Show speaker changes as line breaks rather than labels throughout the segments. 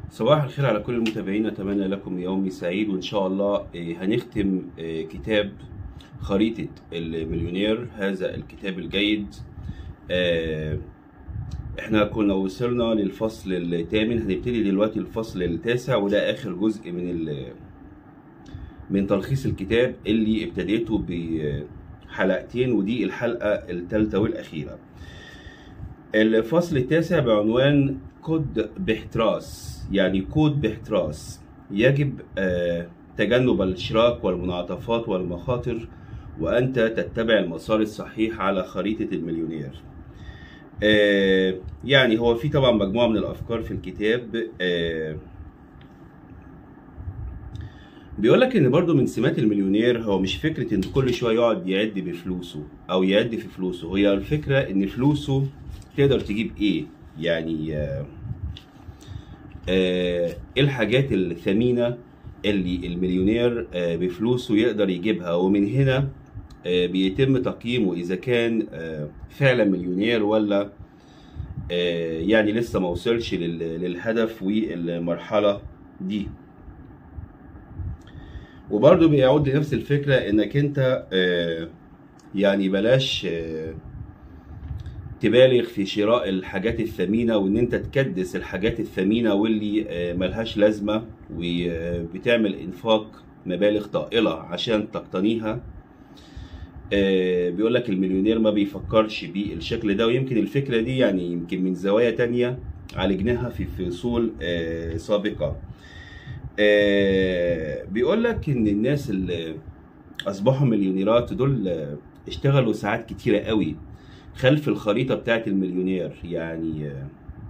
صباح الخير على كل المتابعين أتمنى لكم يوم سعيد وإن شاء الله آه، هنختم آه، كتاب خريطة المليونير هذا الكتاب الجيد آه، احنا كنا وصلنا للفصل الثامن هنبتدي دلوقتي الفصل التاسع وده آخر جزء من ال- من تلخيص الكتاب اللي ابتديته بحلقتين ودي الحلقة الثالثة والأخيرة الفصل التاسع بعنوان كود باحتراس يعني كود باحتراس يجب آه، تجنب الاشراك والمنعطفات والمخاطر وأنت تتبع المسار الصحيح على خريطة المليونير آه، يعني هو في طبعا مجموعة من الأفكار في الكتاب آه، بيقول لك ان برضو من سمات المليونير هو مش فكره ان كل شويه يقعد يعد بفلوسه او يعد في فلوسه هي الفكره ان فلوسه تقدر تجيب ايه يعني آه آه ايه الحاجات الثمينه اللي المليونير آه بفلوسه يقدر يجيبها ومن هنا آه بيتم تقييمه اذا كان آه فعلا مليونير ولا آه يعني لسه ما وصلش لل- للهدف والمرحله دي وبرضه بيعود لنفس الفكرة انك انت آه، يعني بلاش آه، تبالغ في شراء الحاجات الثمينة وان انت تكدس الحاجات الثمينة واللي آه، ملهاش لازمة وبتعمل انفاق مبالغ طائلة عشان تقتنيها آه، بيقول لك المليونير ما بيفكرش بالشكل ده ويمكن الفكرة دي يعني يمكن من زوايا تانية عالجناها في فصول آه، سابقة آه، بيقول لك ان الناس اللي اصبحوا مليونيرات دول آه، اشتغلوا ساعات كتيرة قوي خلف الخريطة بتاعت المليونير يعني آه،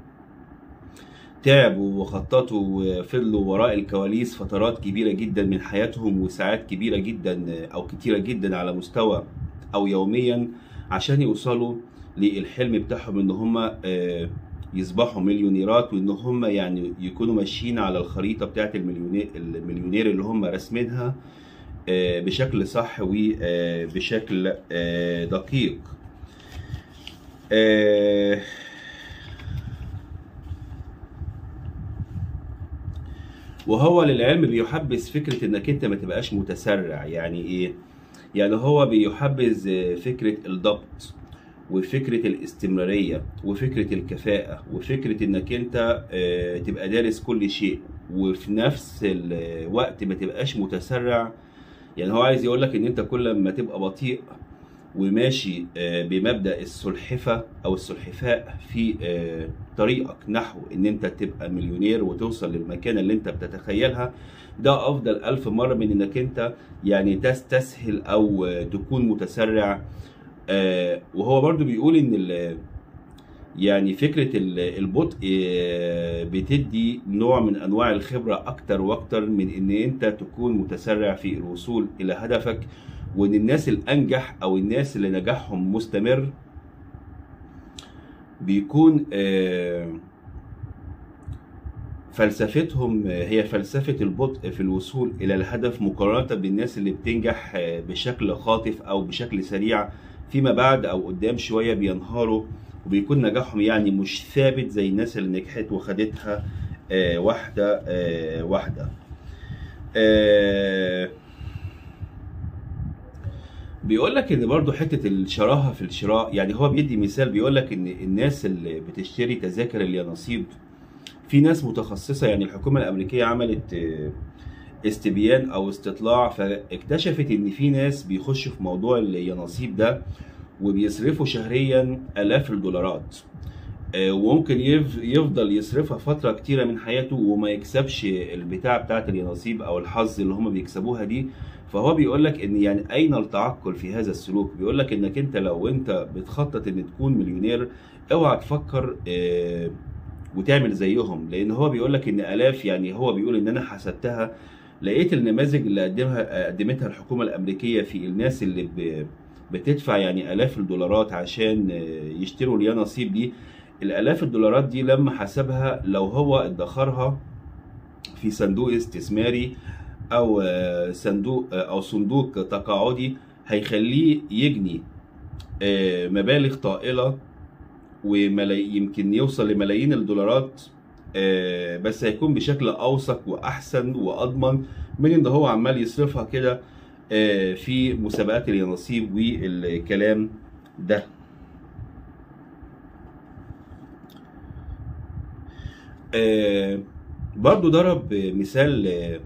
تعبوا وخططوا وفضلوا وراء الكواليس فترات كبيرة جدا من حياتهم وساعات كبيرة جدا آه، او كتيرة جدا على مستوى او يوميا عشان يوصلوا للحلم بتاعهم ان هم آه، يصبحوا مليونيرات وان هم يعني يكونوا ماشيين على الخريطه بتاعت المليونير المليونير اللي هم راسمينها آه، بشكل صح وبشكل دقيق آه، وهو للعلم بيحبذ فكرة انك انت ما تبقاش متسرع يعني ايه يعني هو بيحبذ آه، فكرة الضبط وفكرة الاستمرارية وفكرة الكفاءة وفكرة انك انت آه، تبقى دارس كل شيء وفي نفس الوقت ما تبقاش متسرع يعني هو عايز يقولك ان انت كل ما تبقى بطيء وماشي آه، بمبدأ السلحفة او السلحفاء في آه، طريقك نحو ان انت تبقى مليونير وتوصل للمكانة اللي انت بتتخيلها ده افضل الف مرة من انك انت يعني تستسهل او آه، تكون متسرع آه، وهو برضو بيقول ان ال- يعني فكرة ال- البطء آه، بتدي نوع من انواع الخبرة اكتر واكتر من ان انت تكون متسرع في الوصول الى هدفك وان الناس الانجح او الناس اللي نجاحهم مستمر بيكون آه، فلسفتهم هي فلسفة البطء في الوصول إلى الهدف مقارنة بالناس اللي بتنجح بشكل خاطف أو بشكل سريع فيما بعد أو قدام شوية بينهاروا وبيكون نجاحهم يعني مش ثابت زي الناس اللي نجحت وخدتها آه، واحدة آه، واحدة آه، بيقول لك ان برضو حته الشراهه في الشراء يعني هو بيدي مثال بيقول لك ان الناس اللي بتشتري تذاكر اليانصيب في ناس متخصصه يعني الحكومه الامريكيه عملت آه، استبيان او استطلاع فاكتشفت ان في ناس بيخشوا في موضوع اليانصيب ده وبيصرفوا شهريا الاف الدولارات آه، وممكن يف- يفضل يصرفها فترة كتيرة من حياته وما يكسبش البتاع بتاعت اليانصيب أو الحظ اللي هم بيكسبوها دي فهو بيقول لك إن يعني أين التعقل في هذا السلوك؟ بيقول لك إنك أنت لو أنت بتخطط إن تكون مليونير اوعى تفكر آه، وتعمل زيهم لأن هو بيقول لك إن آلاف يعني هو بيقول إن أنا حسبتها لقيت النماذج اللي قدمها قدمتها الحكومة الأمريكية في الناس اللي ب- بتدفع يعني آلاف الدولارات عشان آه، يشتروا اليانصيب دي الالاف الدولارات دي لما حسبها لو هو ادخرها في صندوق استثماري او آه، صندوق آه، او صندوق تقاعدي هيخليه يجني آه، مبالغ طائله ويمكن يوصل لملايين الدولارات آه، بس هيكون بشكل اوثق واحسن واضمن من ان هو عمال يصرفها كده آه، في مسابقات اليانصيب والكلام ده آه، برضو ضرب مثال آه،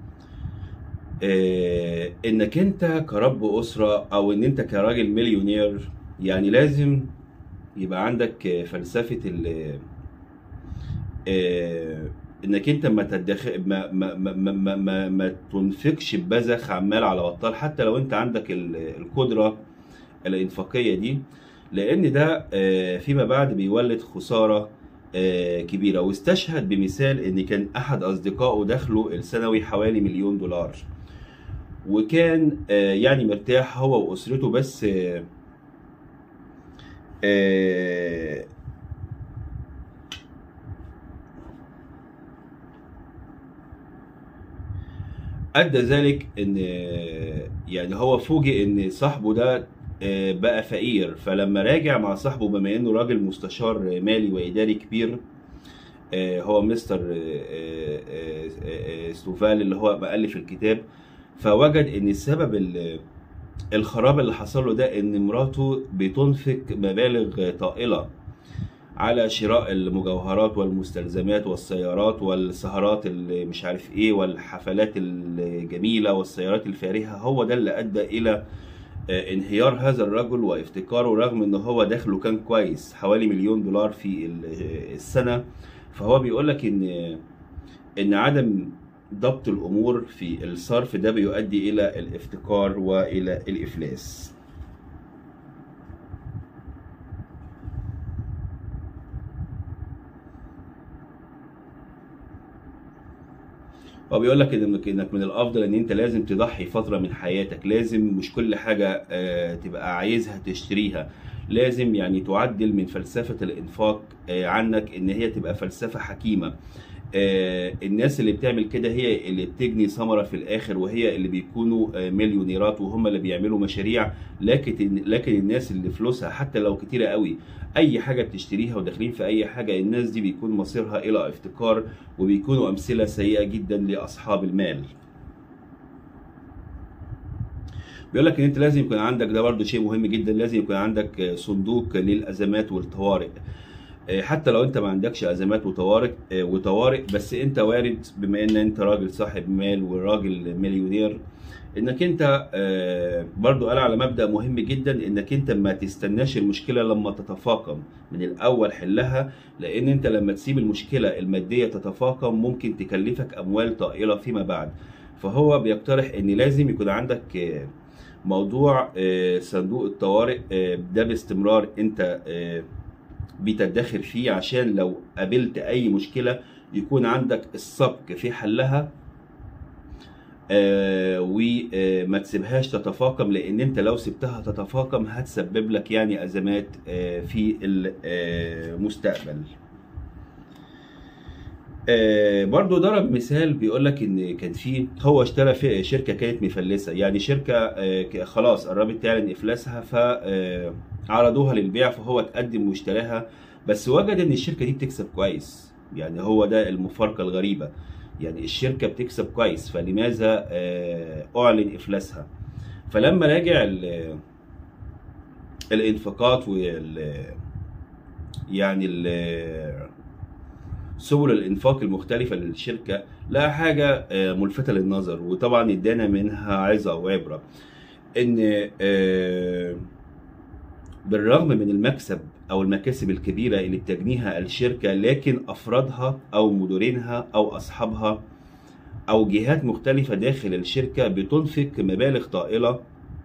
آه، انك انت كرب اسره او ان انت كراجل مليونير يعني لازم يبقى عندك آه، فلسفه ال آه، انك انت ما تدخل ما ما ما ما, ما, ما, ما تنفقش ببذخ عمال على بطال حتى لو انت عندك ال- القدره الانفاقيه دي لان ده آه، فيما بعد بيولد خساره آه، كبيره واستشهد بمثال ان كان احد اصدقائه دخله السنوي حوالي مليون دولار وكان آه، يعني مرتاح هو واسرته بس آه، آه، ادى ذلك ان يعني هو فوجئ ان صاحبه ده آه، بقى فقير فلما راجع مع صاحبه بما انه راجل مستشار مالي واداري كبير آه، هو مستر آه، آه، آه، آه، ستوفال اللي هو مؤلف الكتاب فوجد ان السبب ال- الخراب اللي حصل له ده ان مراته بتنفق مبالغ طائله على شراء المجوهرات والمستلزمات والسيارات والسهرات اللي مش عارف ايه والحفلات الجميله والسيارات الفارهه هو ده اللي ادى الى آه، انهيار هذا الرجل وافتقاره رغم ان هو دخله كان كويس حوالي مليون دولار في ال- السنه فهو بيقول لك ان ان عدم ضبط الامور في الصرف ده بيؤدي الى الافتقار والى الافلاس هو بيقول لك انك انك من الافضل ان انت لازم تضحي فتره من حياتك لازم مش كل حاجه آه، تبقى عايزها تشتريها لازم يعني تعدل من فلسفه الانفاق آه، عنك ان هي تبقى فلسفه حكيمه آه، الناس اللي بتعمل كده هي اللي بتجني ثمره في الاخر وهي اللي بيكونوا آه، مليونيرات وهم اللي بيعملوا مشاريع لكن لكن الناس اللي فلوسها حتى لو كتيره قوي اي حاجه بتشتريها وداخلين في اي حاجه الناس دي بيكون مصيرها الى افتقار وبيكونوا امثله سيئه جدا لاصحاب المال بيقول لك ان انت لازم يكون عندك ده برضو شيء مهم جدا لازم يكون عندك آه، صندوق للازمات والطوارئ آه، حتى لو انت ما عندكش ازمات وطوارئ آه، وطوارئ بس انت وارد بما ان انت راجل صاحب مال وراجل مليونير انك انت آه، برضو قال على مبدأ مهم جدا انك انت ما تستناش المشكلة لما تتفاقم من الاول حلها لان انت لما تسيب المشكلة المادية تتفاقم ممكن تكلفك اموال طائلة فيما بعد فهو بيقترح ان لازم يكون عندك آه، موضوع آه، صندوق الطوارئ آه، ده باستمرار انت آه، بتدخر فيه عشان لو قابلت اي مشكلة يكون عندك السبق في حلها آه، وما تسيبهاش تتفاقم لان انت لو سبتها تتفاقم هتسبب لك يعني ازمات آه، في المستقبل آه، برضو ضرب مثال بيقول لك ان كان في هو اشترى في شركه كانت مفلسه يعني شركه آه، ك- خلاص قربت تعلن افلاسها فعرضوها للبيع فهو اتقدم واشتراها بس وجد ان الشركه دي بتكسب كويس يعني هو ده المفارقه الغريبه يعني الشركه بتكسب كويس فلماذا آه، اعلن افلاسها فلما راجع ال- الانفاقات وال يعني ال- سبل الانفاق المختلفه للشركه لها حاجه آه، ملفته للنظر وطبعا ادانا منها عظه وعبره ان آه، بالرغم من المكسب او المكاسب الكبيره اللي بتجنيها الشركه لكن افرادها او مديرينها او اصحابها او جهات مختلفه داخل الشركه بتنفق مبالغ طائله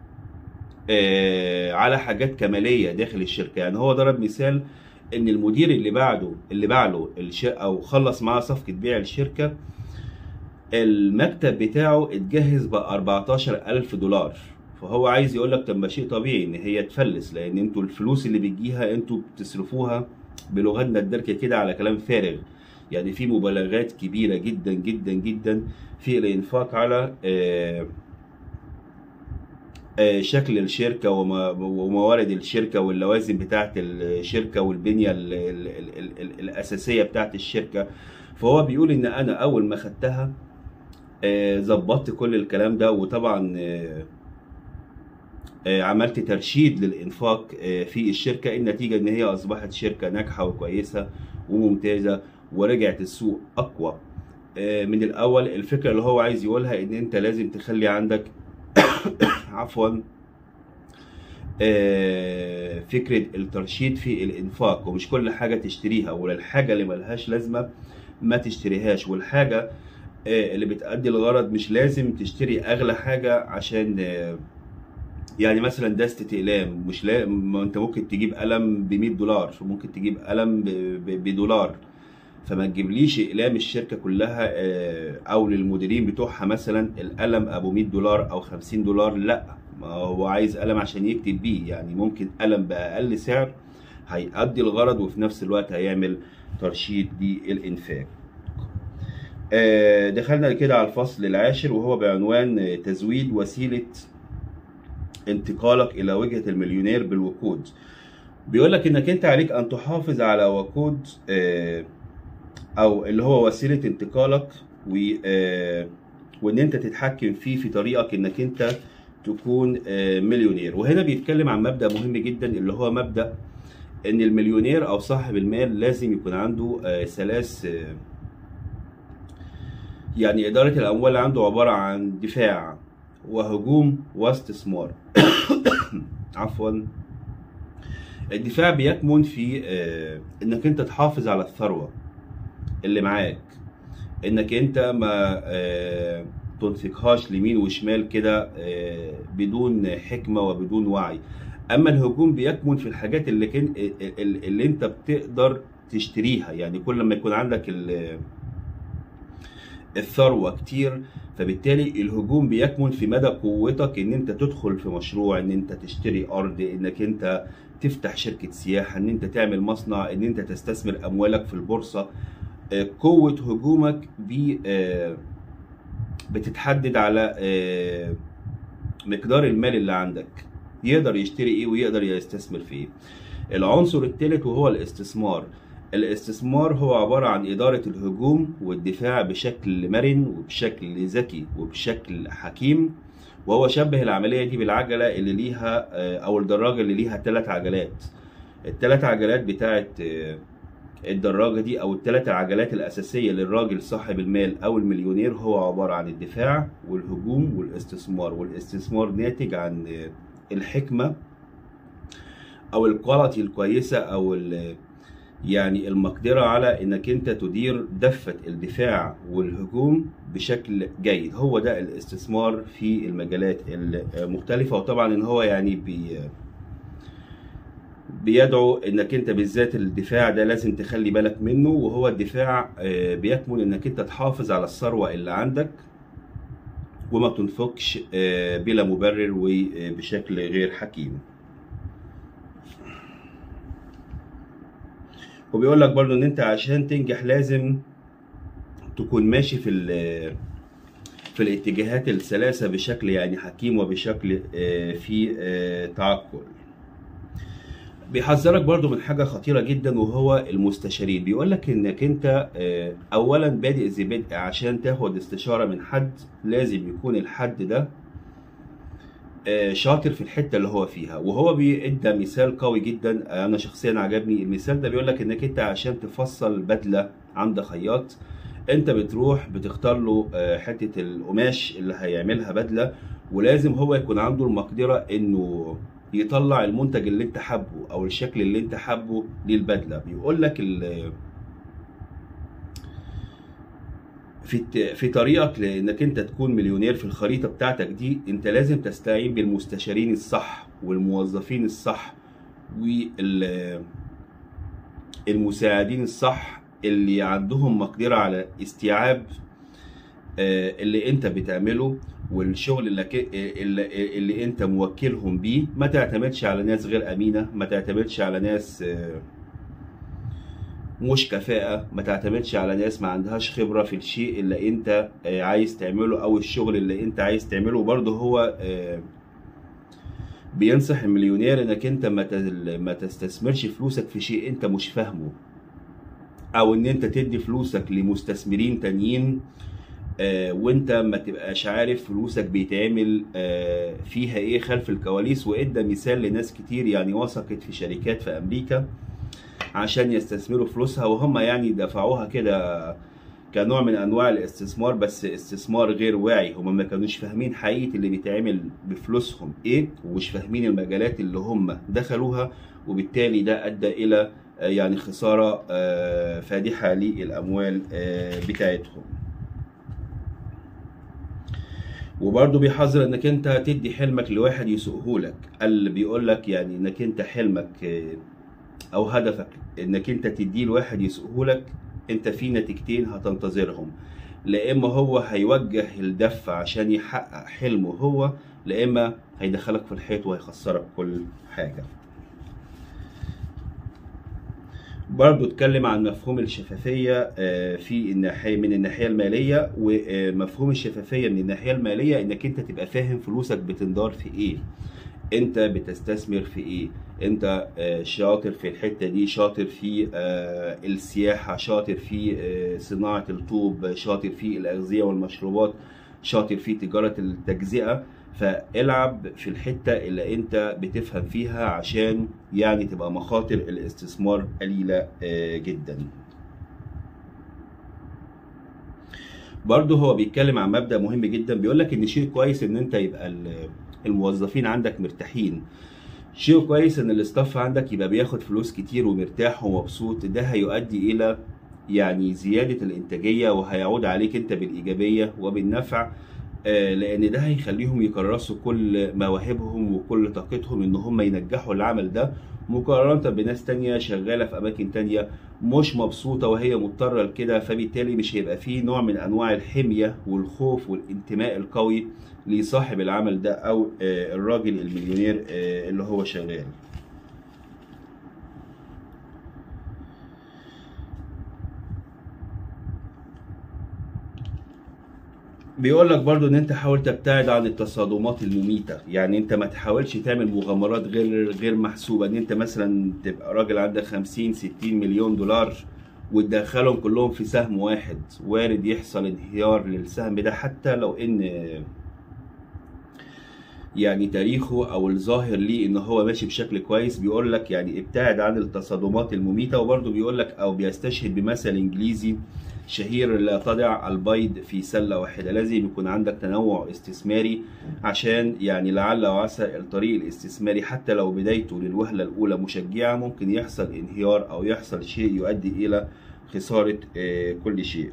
آه، على حاجات كماليه داخل الشركه يعني هو ضرب مثال ان المدير اللي بعده اللي باع له الش... او خلص معاه صفقه بيع الشركه المكتب بتاعه اتجهز ب 14000 دولار فهو عايز يقول لك طب ما شيء طبيعي ان هي تفلس لان انتوا الفلوس اللي بتجيها انتوا بتصرفوها بلغتنا الدارجه كده على كلام فارغ يعني في مبالغات كبيره جدا جدا جدا في الانفاق على آه، آه، شكل الشركة وما- وموارد الشركة واللوازم بتاعة الشركة والبنية ال- ال- ال- ال- الأساسية بتاعة الشركة فهو بيقول إن أنا أول ما خدتها آه، ظبطت كل الكلام ده وطبعا آه، آه، عملت ترشيد للإنفاق آه، في الشركة النتيجة إن هي أصبحت شركة ناجحة وكويسة وممتازة ورجعت السوق أقوى آه، من الأول الفكرة اللي هو عايز يقولها إن أنت لازم تخلي عندك عفوا آه، فكرة الترشيد في الإنفاق ومش كل حاجة تشتريها والحاجة اللي ملهاش لازمة ما تشتريهاش والحاجة آه، اللي بتأدي الغرض مش لازم تشتري أغلى حاجة عشان آه، يعني مثلا دستة أقلام مش لا ما أنت ممكن تجيب قلم ب 100 دولار ممكن تجيب قلم ب- ب- بدولار فما تجيبليش اقلام الشركه كلها آه، او للمديرين بتوعها مثلا القلم ابو 100 دولار او 50 دولار لا ما هو عايز قلم عشان يكتب بيه يعني ممكن قلم باقل سعر هيأدي الغرض وفي نفس الوقت هيعمل ترشيد للانفاق آه، دخلنا كده على الفصل العاشر وهو بعنوان آه، تزويد وسيله انتقالك الى وجهه المليونير بالوقود بيقول لك انك انت عليك ان تحافظ على وقود آه، او اللي هو وسيله انتقالك و آه، وان انت تتحكم فيه في طريقك انك انت تكون آه، مليونير وهنا بيتكلم عن مبدا مهم جدا اللي هو مبدا ان المليونير او صاحب المال لازم يكون عنده آه، ثلاث آه، يعني اداره الاموال عنده عباره عن دفاع وهجوم واستثمار عفوا الدفاع بيكمن في آه، انك انت تحافظ على الثروه اللي معاك انك انت ما آه، تنفقهاش ليمين وشمال كده آه، بدون حكمه وبدون وعي اما الهجوم بيكمن في الحاجات اللي كن اللي انت بتقدر تشتريها يعني كل ما يكون عندك ال- الثروه كتير فبالتالي الهجوم بيكمن في مدى قوتك ان انت تدخل في مشروع ان انت تشتري ارض انك انت تفتح شركه سياحه ان انت تعمل مصنع ان انت تستثمر اموالك في البورصه آه، قوه هجومك بي آه، بتتحدد على آه، مقدار المال اللي عندك يقدر يشتري ايه ويقدر يستثمر في ايه العنصر الثالث وهو الاستثمار الاستثمار هو عبارة عن إدارة الهجوم والدفاع بشكل مرن وبشكل ذكي وبشكل حكيم وهو شبه العملية دي بالعجلة اللي ليها آه، أو الدراجة اللي ليها ثلاث عجلات الثلاث عجلات بتاعت آه، الدراجة دي أو الثلاث عجلات الأساسية للراجل صاحب المال أو المليونير هو عبارة عن الدفاع والهجوم والاستثمار والاستثمار ناتج عن آه، الحكمة أو الكواليتي الكويسة أو ال- يعني المقدرة على انك انت تدير دفة الدفاع والهجوم بشكل جيد هو ده الاستثمار في المجالات المختلفة وطبعا ان هو يعني بي بيدعو انك انت بالذات الدفاع ده لازم تخلي بالك منه وهو الدفاع آه، بيكمن انك انت تحافظ على الثروة اللي عندك وما تنفقش آه، بلا مبرر وبشكل غير حكيم وبيقول لك برضو ان انت عشان تنجح لازم تكون ماشي في ال- في الاتجاهات الثلاثة بشكل يعني حكيم وبشكل آه، في آه، تعقل بيحذرك برضو من حاجة خطيرة جدا وهو المستشارين بيقول لك انك انت آه، اولا بادئ ذي بدء عشان تاخد استشارة من حد لازم يكون الحد ده آه، شاطر في الحته اللي هو فيها وهو بيدى مثال قوي جدا انا شخصيا عجبني المثال ده بيقول لك انك انت عشان تفصل بدله عند خياط انت بتروح بتختار له آه، حته القماش اللي هيعملها بدله ولازم هو يكون عنده المقدره انه يطلع المنتج اللي انت حابه او الشكل اللي انت حابه للبدله بيقول لك ال- في الت- في طريقك لانك انت تكون مليونير في الخريطه بتاعتك دي انت لازم تستعين بالمستشارين الصح والموظفين الصح والمساعدين الصح اللي عندهم مقدره على استيعاب آه، اللي انت بتعمله والشغل اللي, ك- اللي, اللي انت موكلهم بيه ما تعتمدش على ناس غير امينه ما تعتمدش على ناس آه، مش كفاءة ما تعتمدش على ناس ما عندهاش خبرة في الشيء اللي انت آه، عايز تعمله او الشغل اللي انت عايز تعمله برضه هو آه، بينصح المليونير انك انت ما تل- ما تستثمرش فلوسك في شيء انت مش فاهمه او ان انت تدي فلوسك لمستثمرين تانيين آه، وانت ما تبقاش عارف فلوسك بيتعمل آه، فيها ايه خلف الكواليس وادى مثال لناس كتير يعني وثقت في شركات في امريكا عشان يستثمروا فلوسها وهم يعني دفعوها كده كنوع من انواع الاستثمار بس استثمار غير واعي هم ما كانوش فاهمين حقيقه اللي بيتعمل بفلوسهم ايه ومش فاهمين المجالات اللي هم دخلوها وبالتالي ده ادى الى آه، يعني خساره آه، فادحه للاموال آه، بتاعتهم وبرضه بيحذر انك انت تدي حلمك لواحد يسوقهولك اللي بيقول لك يعني انك انت حلمك آه، او هدفك انك انت تديه لواحد يسوقهولك انت في نتيجتين هتنتظرهم لا اما هو هيوجه الدفة عشان يحقق حلمه هو لا اما هيدخلك في الحيط وهيخسرك كل حاجة برضو اتكلم عن مفهوم الشفافية آه، في الناحية من الناحية المالية ومفهوم الشفافية من الناحية المالية انك انت تبقى فاهم فلوسك بتندار في ايه انت بتستثمر في ايه انت آه، شاطر في الحتة دي شاطر في آه، السياحة شاطر في آه، صناعة الطوب شاطر في الأغذية والمشروبات شاطر في تجارة التجزئة فالعب في الحتة اللي انت بتفهم فيها عشان يعني تبقى مخاطر الاستثمار قليلة آه، جدا برضه هو بيتكلم عن مبدأ مهم جدا بيقول لك ان شيء كويس ان انت يبقى ال- الموظفين عندك مرتاحين شيء كويس ان الاستاف عندك يبقى بياخد فلوس كتير ومرتاح ومبسوط ده هيؤدي الى يعني زيادة الانتاجية وهيعود عليك انت بالايجابية وبالنفع آه، لان ده هيخليهم يكرسوا كل مواهبهم وكل طاقتهم ان هم ينجحوا العمل ده مقارنة بناس تانية شغالة في اماكن تانية مش مبسوطة وهي مضطرة لكده فبالتالي مش هيبقى فيه نوع من انواع الحمية والخوف والانتماء القوي لصاحب العمل ده او آه، الراجل المليونير آه، اللي هو شغال بيقول لك برضو ان انت حاول تبتعد عن التصادمات المميتة يعني انت ما تحاولش تعمل مغامرات غير غير محسوبة ان انت مثلا تبقى راجل عندك 50 60 مليون دولار وتدخلهم كلهم في سهم واحد وارد يحصل انهيار للسهم ده حتى لو ان يعني تاريخه او الظاهر ليه ان هو ماشي بشكل كويس بيقول لك يعني ابتعد عن التصادمات المميته وبرضه بيقول لك او بيستشهد بمثل انجليزي شهير لا تضع البيض في سله واحده لازم يكون عندك تنوع استثماري عشان يعني لعل وعسى الطريق الاستثماري حتى لو بدايته للوهله الاولى مشجعه ممكن يحصل انهيار او يحصل شيء يؤدي الى خساره آه، كل شيء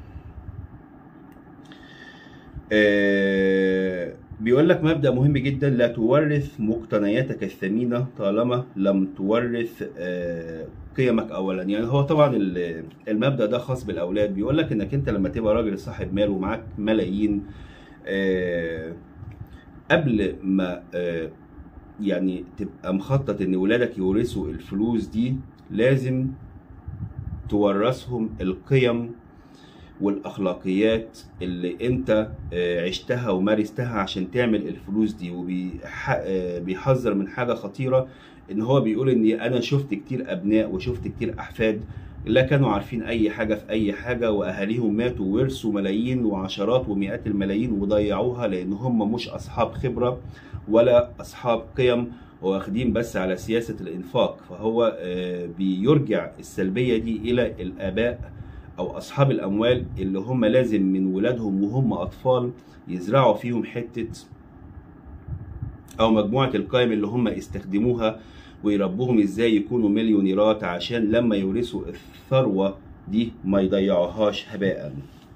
آه، بيقول لك مبدأ مهم جدا لا تورث مقتنياتك الثمينة طالما لم تورث آه، قيمك أولا يعني هو طبعا ال- المبدأ ده خاص بالأولاد بيقول لك إنك أنت لما تبقى راجل صاحب مال ومعاك ملايين آه، قبل ما آه، يعني تبقى مخطط إن ولادك يورثوا الفلوس دي لازم تورثهم القيم والاخلاقيات اللي انت آه، عشتها ومارستها عشان تعمل الفلوس دي وبيحذر من حاجه خطيره ان هو بيقول ان انا شفت كتير ابناء وشفت كتير احفاد لا كانوا عارفين اي حاجه في اي حاجه واهاليهم ماتوا وورثوا ملايين وعشرات ومئات الملايين وضيعوها لان هم مش اصحاب خبره ولا اصحاب قيم واخدين بس على سياسه الانفاق فهو آه، بيرجع السلبيه دي الى الاباء او اصحاب الاموال اللي هم لازم من ولادهم وهم اطفال يزرعوا فيهم حته او مجموعه القيم اللي هم استخدموها ويربوهم ازاي يكونوا مليونيرات عشان لما يورثوا الثروه دي ما يضيعوهاش هباء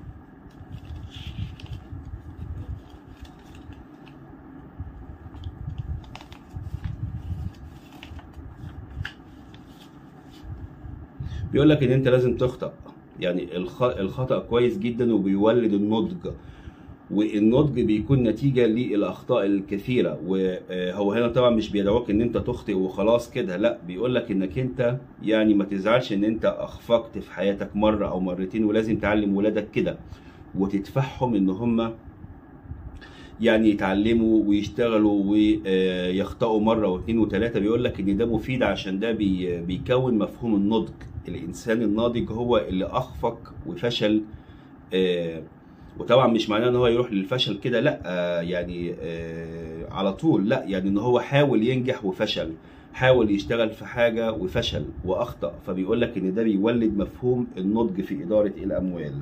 بيقول لك ان انت لازم تخطأ يعني الخ- الخطأ كويس جدا وبيولد النضج والنضج بيكون نتيجة للأخطاء الكثيرة وهو هنا طبعا مش بيدعوك إن أنت تخطئ وخلاص كده لا بيقول لك إنك أنت يعني ما تزعلش إن أنت أخفقت في حياتك مرة أو مرتين ولازم تعلم ولادك كده وتدفعهم إن هم يعني يتعلموا ويشتغلوا ويخطئوا مره واثنين وثلاثه بيقول لك ان ده مفيد عشان ده بي بيكون مفهوم النضج الانسان الناضج هو اللي اخفق وفشل آه، وطبعا مش معناه ان هو يروح للفشل كده لا آه، يعني آه، على طول لا يعني ان هو حاول ينجح وفشل حاول يشتغل في حاجه وفشل واخطا فبيقول لك ان ده بيولد مفهوم النضج في اداره الاموال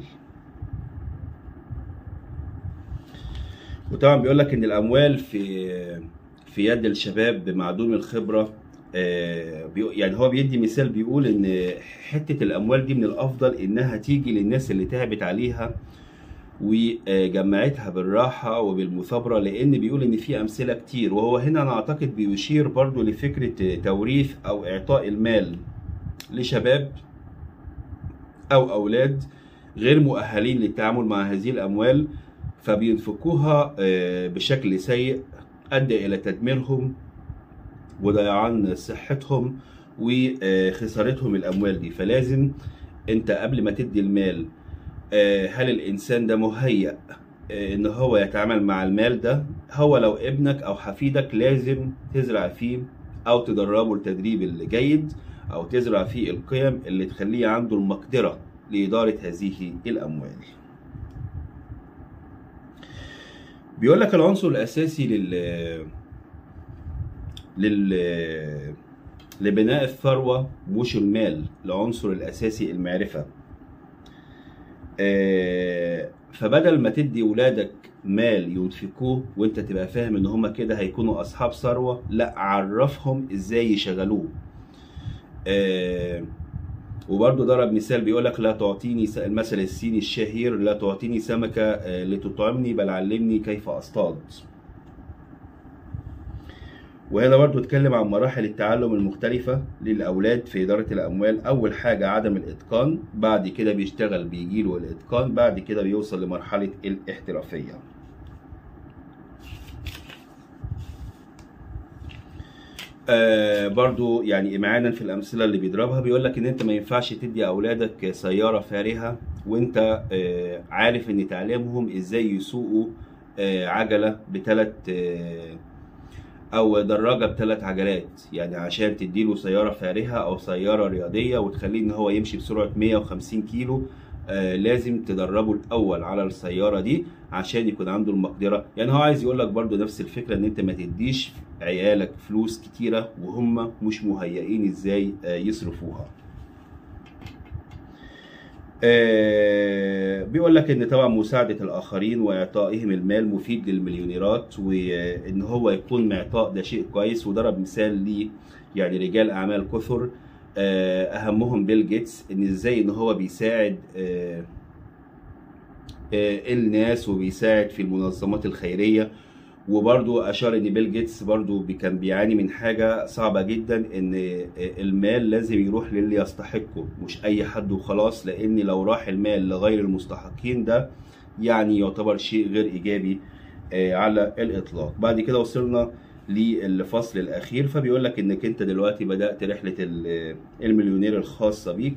وطبعا بيقول لك ان الاموال في في يد الشباب معدوم الخبره آه، بيق- يعني هو بيدي مثال بيقول ان حته الاموال دي من الافضل انها تيجي للناس اللي تعبت عليها وجمعتها بالراحه وبالمثابره لان بيقول ان في امثله كتير وهو هنا انا اعتقد بيشير برضو لفكره توريث او اعطاء المال لشباب او اولاد غير مؤهلين للتعامل مع هذه الاموال فبينفقوها آه، بشكل سيء ادى الى تدميرهم وضيعان صحتهم وخسارتهم الاموال دي فلازم انت قبل ما تدي المال آه، هل الانسان ده مهيأ آه، ان هو يتعامل مع المال ده هو لو ابنك او حفيدك لازم تزرع فيه او تدربه التدريب الجيد او تزرع فيه القيم اللي تخليه عنده المقدرة لإدارة هذه الأموال بيقول لك العنصر الأساسي لل لل لبناء الثروة مش المال العنصر الأساسي المعرفة آه، فبدل ما تدي ولادك مال ينفقوه وانت تبقى فاهم ان هما كده هيكونوا اصحاب ثروة لا عرفهم ازاي يشغلوه آه، وبرضه ضرب مثال بيقول لك لا تعطيني س- المثل الصيني الشهير لا تعطيني سمكة آه، لتطعمني بل علمني كيف اصطاد وهنا برضو اتكلم عن مراحل التعلم المختلفة للأولاد في إدارة الأموال أول حاجة عدم الإتقان بعد كده بيشتغل بيجيله الإتقان بعد كده بيوصل لمرحلة الاحترافية آه برضو يعني إمعانا في الأمثلة اللي بيضربها بيقول لك إن أنت ما ينفعش تدي أولادك سيارة فارهة وأنت آه عارف إن تعليمهم إزاي يسوقوا آه عجلة بثلاث آه او دراجه بثلاث عجلات يعني عشان تديله سياره فارهه او سياره رياضيه وتخليه ان هو يمشي بسرعه 150 كيلو آه لازم تدربه الاول على السياره دي عشان يكون عنده المقدره يعني هو عايز يقول لك برضو نفس الفكره ان انت ما تديش عيالك فلوس كتيره وهم مش مهيئين ازاي آه يصرفوها آه، بيقول لك ان طبعا مساعده الاخرين واعطائهم المال مفيد للمليونيرات وان هو يكون معطاء ده شيء كويس وضرب مثال ليه يعني رجال اعمال كثر آه، اهمهم بيل جيتس ان ازاي ان هو بيساعد آه، آه، الناس وبيساعد في المنظمات الخيريه وبرضو اشار ان بيل جيتس برضو بي- كان بيعاني من حاجه صعبه جدا ان المال لازم يروح للي يستحقه مش اي حد وخلاص لان لو راح المال لغير المستحقين ده يعني يعتبر شيء غير ايجابي آه، على الاطلاق بعد كده وصلنا للفصل الاخير فبيقول لك انك انت دلوقتي بدات رحله ال- المليونير الخاصه بيك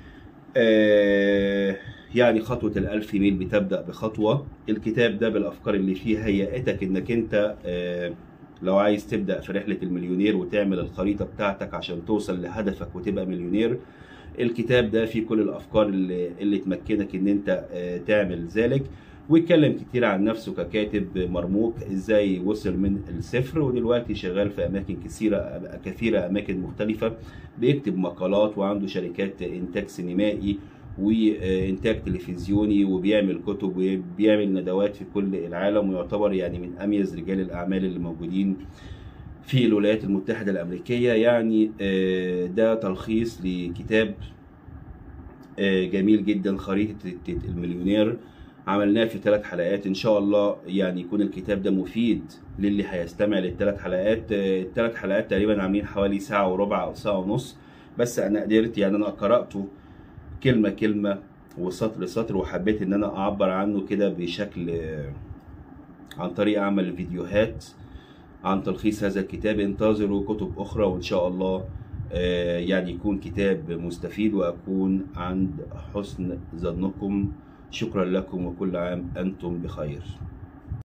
آه، يعني خطوة الألف ميل بتبدأ بخطوة الكتاب ده بالأفكار اللي فيه هيئتك إنك أنت آه، لو عايز تبدأ في رحلة المليونير وتعمل الخريطة بتاعتك عشان توصل لهدفك وتبقى مليونير الكتاب ده فيه كل الأفكار اللي, اللي تمكنك إن أنت آه، تعمل ذلك واتكلم كتير عن نفسه ككاتب مرموق ازاي وصل من الصفر ودلوقتي شغال في اماكن كثيره كثيره اماكن مختلفه بيكتب مقالات وعنده شركات انتاج سينمائي وانتاج تلفزيوني وبيعمل كتب وبيعمل ندوات في كل العالم ويعتبر يعني من اميز رجال الاعمال اللي موجودين في الولايات المتحده الامريكيه يعني آه، ده تلخيص لكتاب آه، جميل جدا خريطه المليونير عملناه في ثلاث حلقات ان شاء الله يعني يكون الكتاب ده مفيد للي هيستمع للثلاث حلقات آه، الثلاث حلقات تقريبا عاملين حوالي ساعه وربع او ساعه ونص بس انا قدرت يعني انا قراته كلمه كلمه وسطر سطر وحبيت ان انا اعبر عنه كده بشكل آه، عن طريق اعمل فيديوهات عن تلخيص هذا الكتاب انتظروا كتب اخرى وان شاء الله آه، يعني يكون كتاب مستفيد واكون عند حسن ظنكم شكرا لكم وكل عام انتم بخير